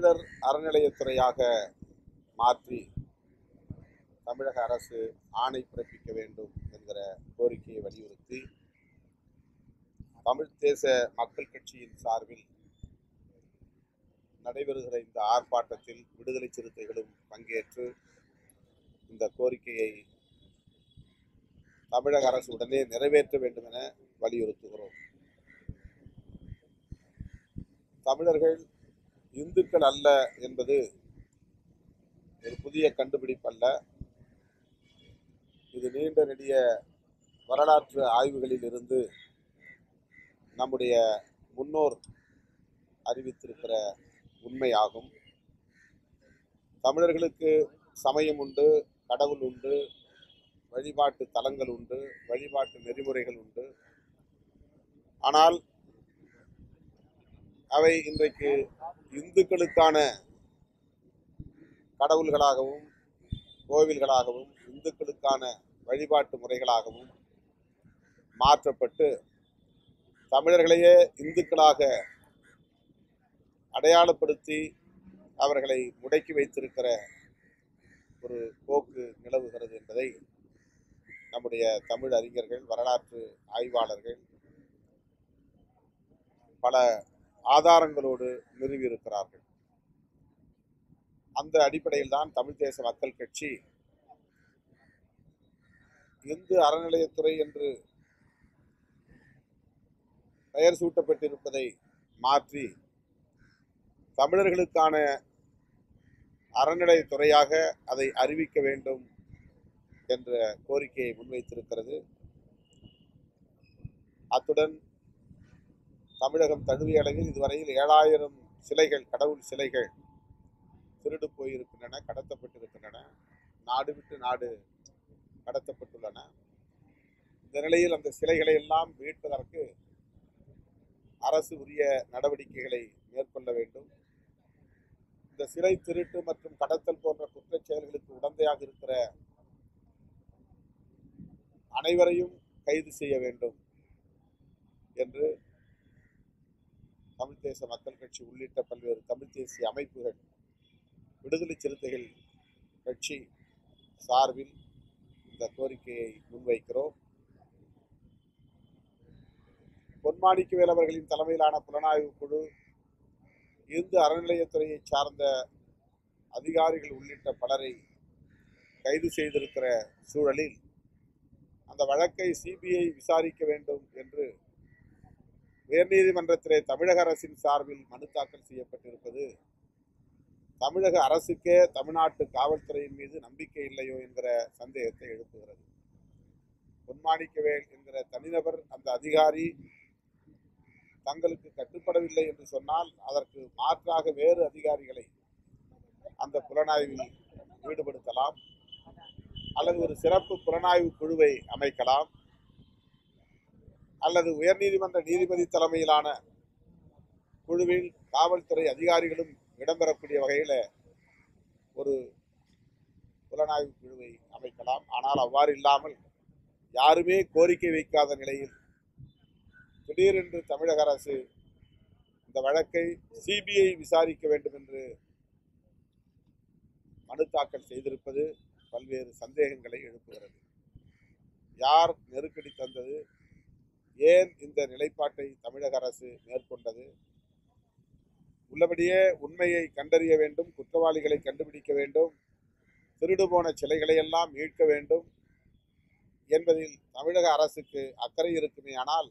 தமிழர் அறநிலையத்துறையாக மாற்றி தமிழக அரசு ஆணை பிறப்பிக்க வேண்டும் என்கிற கோரிக்கையை வலியுறுத்தி தமிழ் தேச மக்கள் கட்சியின் சார்பில் நடைபெறுகிற இந்த ஆர்ப்பாட்டத்தில் விடுதலை சிறுத்தைகளும் பங்கேற்று இந்த கோரிக்கையை தமிழக அரசு உடனே நிறைவேற்ற வேண்டும் என வலியுறுத்துகிறோம் தமிழர்கள் இந்துக்கள் அல்ல என்பது ஒரு புதிய கண்டுபிடிப்பல்ல இது நீண்ட நெடிய வரலாற்று ஆய்வுகளில் இருந்து நம்முடைய முன்னோர் அறிவித்திருக்கிற உண்மையாகும் தமிழர்களுக்கு சமயம் உண்டு கடவுள் உண்டு வழிபாட்டு தலங்கள் உண்டு வழிபாட்டு நெறிமுறைகள் உண்டு ஆனால் அவை இன்றைக்கு இந்துக்களுக்கான கடவுள்களாகவும் கோவில்களாகவும் இந்துக்களுக்கான வழிபாட்டு முறைகளாகவும் மாற்றப்பட்டு தமிழர்களையே இந்துக்களாக அடையாளப்படுத்தி அவர்களை முடக்கி வைத்திருக்கிற ஒரு போக்கு நிலவுகிறது என்பதை நம்முடைய தமிழ் அறிஞர்கள் வரலாற்று ஆய்வாளர்கள் பல ஆதாரங்களோடு நிறுவியிருக்கிறார்கள் அந்த அடிப்படையில் தான் தமிழ் தேச மக்கள் கட்சி இந்து அறநிலையத்துறை என்று பெயர் சூட்டப்பட்டிருப்பதை மாற்றி தமிழர்களுக்கான அறநிலையத்துறையாக அதை அறிவிக்க வேண்டும் என்ற கோரிக்கையை முன்வைத்திருக்கிறது அத்துடன் தமிழகம் தழுவிய அளவில் இதுவரையில் ஏழாயிரம் சிலைகள் கடவுள் சிலைகள் திருடு போயிருக்கின்றன கடத்தப்பட்டிருக்கின்றன நாடு விட்டு நாடு கடத்தப்பட்டுள்ளன இந்த நிலையில் அந்த சிலைகளை எல்லாம் மீட்பதற்கு அரசு உரிய நடவடிக்கைகளை மேற்கொள்ள வேண்டும் இந்த சிலை திருட்டு மற்றும் கடத்தல் போன்ற குற்றச் செயல்களுக்கு உடந்தையாக இருக்கிற அனைவரையும் கைது செய்ய வேண்டும் என்று தமிழ் தேச மக்கள் கட்சி உள்ளிட்ட பல்வேறு தமிழ் தேசிய அமைப்புகள் விடுதலை சிறுத்தைகள் கட்சி சார்பில் இந்த கோரிக்கையை முன்வைக்கிறோம் பொன்மாணிக்கவேல் அவர்களின் தலைமையிலான புலனாய்வு குழு இந்து அறநிலையத்துறையை சார்ந்த அதிகாரிகள் உள்ளிட்ட பலரை கைது செய்திருக்கிற சூழலில் அந்த வழக்கை சிபிஐ விசாரிக்க வேண்டும் என்று உயர்நீதிமன்றத்திலே தமிழக அரசின் சார்பில் மனு தாக்கல் செய்யப்பட்டிருப்பது தமிழக அரசுக்கே தமிழ்நாட்டு காவல்துறையின் மீது நம்பிக்கை இல்லையோ என்கிற சந்தேகத்தை எழுப்புகிறது பொன்மாணிக்கவேல் என்கிற தனிநபர் அந்த அதிகாரி தங்களுக்கு கட்டுப்படவில்லை என்று சொன்னால் அதற்கு மாற்றாக வேறு அதிகாரிகளை அந்த புலனாய்வில் ஈடுபடுத்தலாம் அல்லது ஒரு சிறப்பு புலனாய்வு குழுவை அமைக்கலாம் அல்லது உயர்நீதிமன்ற நீதிபதி தலைமையிலான குழுவில் காவல்துறை அதிகாரிகளும் இடம்பெறக்கூடிய வகையில் ஒரு புலனாய்வு குழுவை அமைக்கலாம் ஆனால் அவ்வாறு இல்லாமல் யாருமே கோரிக்கை வைக்காத நிலையில் திடீரென்று தமிழக அரசு இந்த வழக்கை சிபிஐ விசாரிக்க வேண்டும் என்று மனு தாக்கல் செய்திருப்பது பல்வேறு சந்தேகங்களை எழுப்புகிறது யார் நெருக்கடி தந்தது ஏன் இந்த நிலைப்பாட்டை தமிழக அரசு மேற்கொண்டது உள்ளபடியே உண்மையை கண்டறிய வேண்டும் குற்றவாளிகளை கண்டுபிடிக்க வேண்டும் திருடு போன சிலைகளை எல்லாம் மீட்க வேண்டும் என்பதில் தமிழக அரசுக்கு அக்கறை இருக்குமே ஆனால்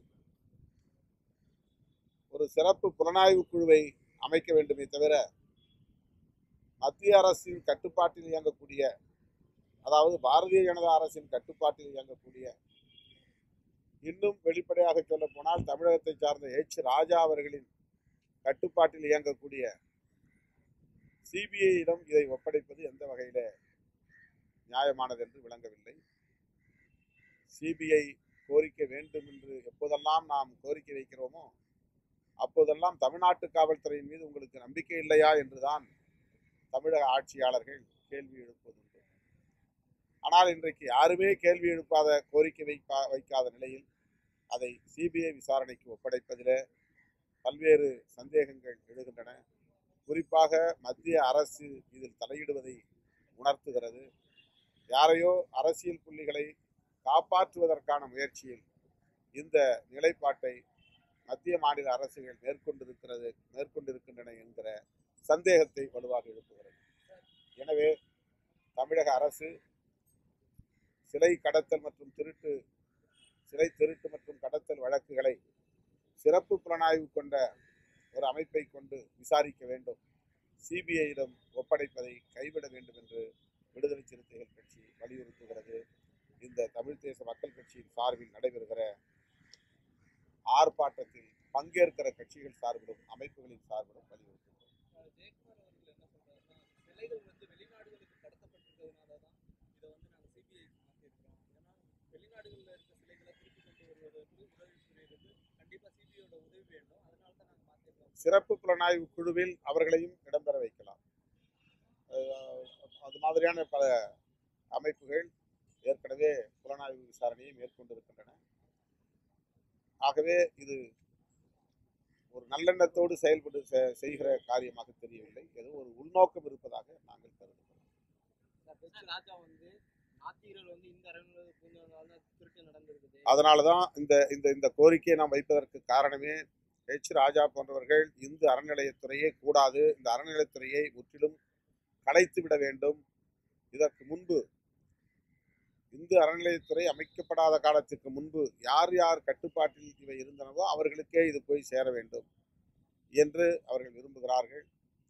ஒரு சிறப்பு புலனாய்வு குழுவை அமைக்க வேண்டுமே தவிர மத்திய அரசின் கட்டுப்பாட்டில் இயங்கக்கூடிய அதாவது பாரதிய ஜனதா அரசின் கட்டுப்பாட்டில் இயங்கக்கூடிய இன்னும் வெளிப்படையாக சொல்ல போனால் தமிழகத்தை சார்ந்த எச் ராஜா அவர்களின் கட்டுப்பாட்டில் இயங்கக்கூடிய சிபிஐயிடம் இதை ஒப்படைப்பது எந்த வகையில நியாயமானது என்று விளங்கவில்லை சிபிஐ கோரிக்கை வேண்டும் என்று எப்போதெல்லாம் நாம் கோரிக்கை வைக்கிறோமோ அப்போதெல்லாம் தமிழ்நாட்டு காவல்துறையின் மீது உங்களுக்கு நம்பிக்கை இல்லையா என்றுதான் தமிழக ஆட்சியாளர்கள் கேள்வி எழுப்புவதுண்டு ஆனால் இன்றைக்கு யாருமே கேள்வி எழுப்பாத கோரிக்கை வைப்பா வைக்காத நிலையில் அதை சிபிஐ விசாரணைக்கு ஒப்படைப்பதில் பல்வேறு சந்தேகங்கள் எழுகின்றன குறிப்பாக மத்திய அரசு இதில் தலையிடுவதை உணர்த்துகிறது யாரையோ அரசியல் புள்ளிகளை காப்பாற்றுவதற்கான முயற்சியில் இந்த நிலைப்பாட்டை மத்திய மாநில அரசுகள் மேற்கொண்டிருக்கிறது மேற்கொண்டிருக்கின்றன என்கிற சந்தேகத்தை வலுவாக எழுப்புகிறது எனவே தமிழக அரசு சிலை கடத்தல் மற்றும் திருட்டு சிலை திருட்டு மற்றும் கடத்தல் வழக்குகளை சிறப்பு புலனாய்வு கொண்ட ஒரு அமைப்பை கொண்டு விசாரிக்க வேண்டும் சிபிஐயிடம் ஒப்படைப்பதை கைவிட வேண்டும் என்று விடுதலை சிறுத்தைகள் கட்சி வலியுறுத்துகிறது இந்த தமிழ் தேச மக்கள் கட்சியின் சார்பில் நடைபெறுகிற ஆர்ப்பாட்டத்தில் பங்கேற்கிற கட்சிகள் சார்பிலும் அமைப்புகளின் சார்பிலும் வலியுறுத்துகிறோம் ஜெயக்குமார் அவர்கள் என்ன சொல்றாருன்னா சிலைகள் வந்து வெளிநாடுகளுக்கு கடத்தப்பட்டிருக்கிறதுனால தான் இதை வந்து நாங்கள் சிபிஐக்கு மாற்றிருக்கிறோம் ஏன்னா வெளிநாடுகளில் இருக்க சிலைகளை திருப்பி கொண்டு வருவதற்கு உதவி புரியுறது கண்டிப்பாக சிபிஐயோட உதவி வேண்டும் அதனால தான் நாங்கள் மாற்றிருக்கோம் சிறப்பு புலனாய்வு குழுவில் அவர்களையும் இடம்பெற வைக்கலாம் அஹ் அது மாதிரியான பல அமைப்புகள் ஏற்கனவே புலனாய்வு விசாரணையை மேற்கொண்டிருக்கின்றன ஆகவே இது ஒரு நல்லெண்ணத்தோடு செயல்படு செ- செய்கிற காரியமாக தெரியவில்லை ஏதோ ஒரு உள்நோக்கம் இருப்பதாக நாங்கள் கருதுகிறோம் ராஜா வந்து நாத்திகர்கள் வந்து இந்த அரண்மனை பூந்ததுனால தான் திருட்டு நடந்திருக்குது அதனால தான் இந்த இந்த இந்த கோரிக்கையை நாம் வைப்பதற்கு காரணமே ஹெச் ராஜா போன்றவர்கள் இந்து அறநிலையத்துறையே கூடாது இந்த அறநிலையத்துறையை முற்றிலும் கலைத்து விட வேண்டும் இதற்கு முன்பு இந்து அறநிலையத்துறை அமைக்கப்படாத காலத்துக்கு முன்பு யார் யார் கட்டுப்பாட்டில் இவை இருந்தனவோ அவர்களுக்கே இது போய் சேர வேண்டும் என்று அவர்கள் விரும்புகிறார்கள்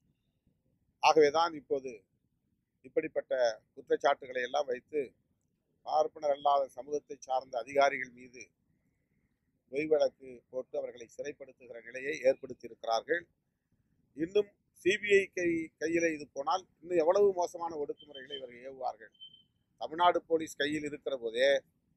ஆகவேதான் இப்போது இப்படிப்பட்ட குற்றச்சாட்டுகளை எல்லாம் வைத்து பார்ப்பனர் அல்லாத சமூகத்தை சார்ந்த அதிகாரிகள் மீது பொய் வழக்கு போட்டு அவர்களை சிறைப்படுத்துகிற நிலையை ஏற்படுத்தி இருக்கிறார்கள் இன்னும் சிபிஐ கை கையில் இது போனால் இன்னும் எவ்வளவு மோசமான ஒடுக்குமுறைகளை இவர்கள் ஏவுவார்கள் தமிழ்நாடு போலீஸ் கையில் இருக்கிற போதே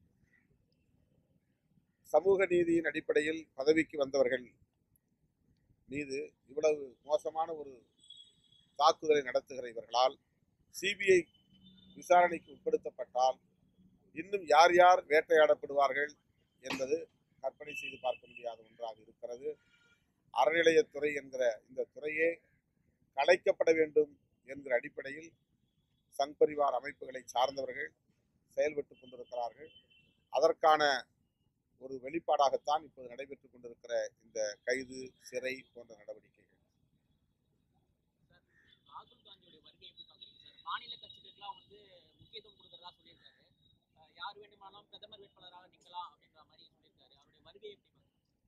சமூக நீதியின் அடிப்படையில் பதவிக்கு வந்தவர்கள் மீது இவ்வளவு மோசமான ஒரு தாக்குதலை நடத்துகிற இவர்களால் சிபிஐ விசாரணைக்கு உட்படுத்தப்பட்டால் இன்னும் யார் யார் வேட்டையாடப்படுவார்கள் என்பது கற்பனை செய்து பார்க்க முடியாத ஒன்றாக இருக்கிறது அறநிலையத்துறை என்கிற இந்த துறையே கலைக்கப்பட வேண்டும் என்கிற அடிப்படையில் சங் பரிவார் அமைப்புகளை சார்ந்தவர்கள் செயல்பட்டு கொண்டிருக்கிறார்கள் அதற்கான ஒரு வெளிப்பாடாகத்தான் இப்போது நடைபெற்றுக் கொண்டிருக்கிற இந்த கைது சிறை போன்ற நடவடிக்கைகள் ராகுல் காந்தியோட வருகை எப்படி பாக்குறீங்க சார் மாநில கட்சிகளுக்கெல்லாம் வந்து முக்கியத்துவம் கொடுக்கறதா சொல்லியிருக்காரு அஹ் யார் வேண்டுமானாலும் பிரதமர் வேட்பாளராக நிக்கலாம் அப்படின்ற மாதிரி சொல்லியிருக்காரு அவருடைய வருகை எப்படி பாக்குறீங்க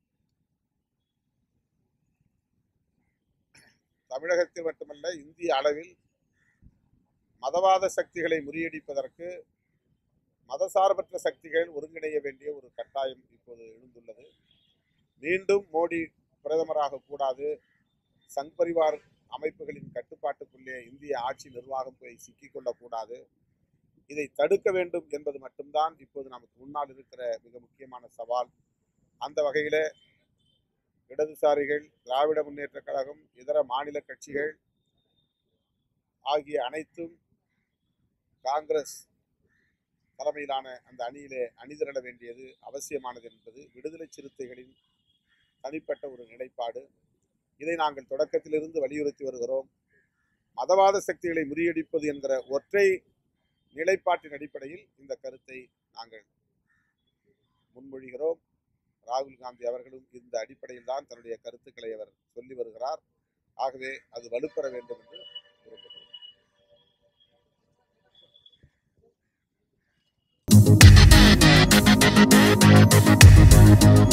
தமிழகத்தில் மட்டுமல்ல இந்திய அளவில் மதவாத சக்திகளை முறியடிப்பதற்கு மதசார்பற்ற சக்திகள் ஒருங்கிணைய வேண்டிய ஒரு கட்டாயம் இப்போது எழுந்துள்ளது மீண்டும் மோடி பிரதமராக கூடாது சங் பரிவார் அமைப்புகளின் கட்டுப்பாட்டுக்குள்ளே இந்திய ஆட்சி நிர்வாகம் போய் சிக்கிக்கொள்ளக்கூடாது இதை தடுக்க வேண்டும் என்பது மட்டும்தான் இப்போது நமக்கு முன்னால் இருக்கிற மிக முக்கியமான சவால் அந்த வகையில் இடதுசாரிகள் திராவிட முன்னேற்ற கழகம் இதர மாநில கட்சிகள் ஆகிய அனைத்தும் காங்கிரஸ் தலைமையிலான அந்த அணியிலே அணிதிரள வேண்டியது அவசியமானது என்பது விடுதலை சிறுத்தைகளின் தனிப்பட்ட ஒரு நிலைப்பாடு இதை நாங்கள் தொடக்கத்திலிருந்து வலியுறுத்தி வருகிறோம் மதவாத சக்திகளை முறியடிப்பது என்கிற ஒற்றை நிலைப்பாட்டின் அடிப்படையில் இந்த கருத்தை நாங்கள் முன்மொழிகிறோம் ராகுல் காந்தி அவர்களும் இந்த அடிப்படையில் தான் தன்னுடைய கருத்துக்களை அவர் சொல்லி வருகிறார் ஆகவே அது வலுப்பெற வேண்டும் என்று விரும்புகிறோம்